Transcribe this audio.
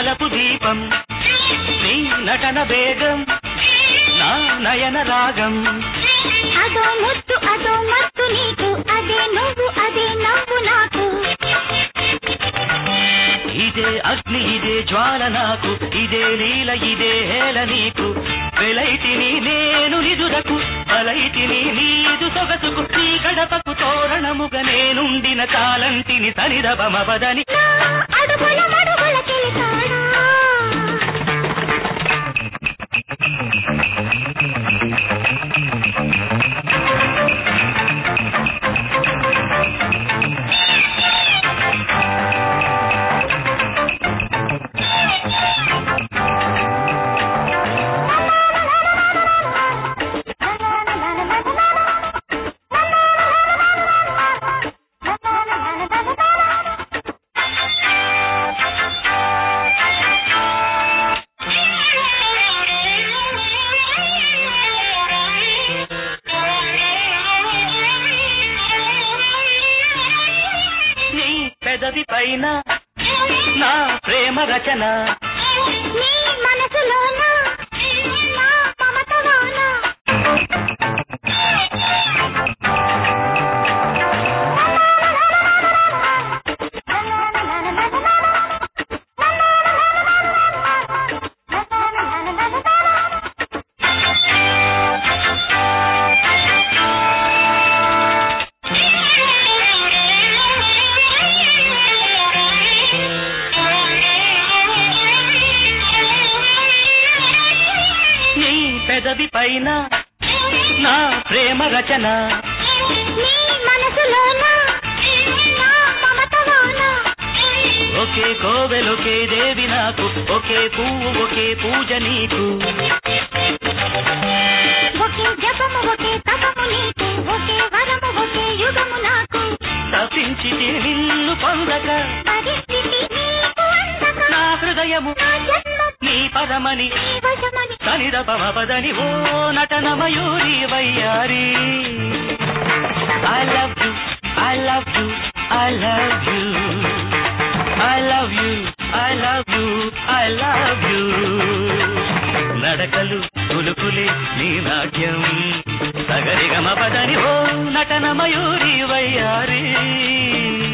వలపు దీపం నీ నటన వేగం నా నయన రాగం అదో ముద్దు అదో మత్తు నీకు అదే నువ్వు అదే నవ్వు నాకు ఇదే అగ్ని ఇదే జ్వాల నాకు ఇదే లీల ఇదే హేళ నీకు వెలైతిని నేను నిదురకు బలైతిని నీదు సొగసుకు నీ గడపకు తోరణముగ నేనుండిన కాలంటిని సనిదబమవదని నా అడుగుల మడుగుల తెలిసాడా నీ పెదవి పైన నా ప్రేమ రచన నీ మనసులోన నా మమతలోన నీ పెదవి పైన నా ప్రేమ రచన నీ మనసులోన నా మమతలోన ఒకే కోవెలొకే దేవి నాకు ఒకే పువ్వు ఒకే పూజ నీకు ఒకే జపము ఒకే తపము నీకు ఒకే వరము ఒకే యుగము నాకు తప్పించితే నిన్ను పొందక పరిస్థితి నీకు అందక నా హృదయము నా జన్మ నీ పదమని నీ వశమని సనిదపమపదని ఓ నటన మయూరి వయ్యారి I love you I love you I love you I love you I love you I love you నడకలు కులుకులే నీ నాట్యం సగరిగమ పదని ఓ నటన మయూరి వయ్యారి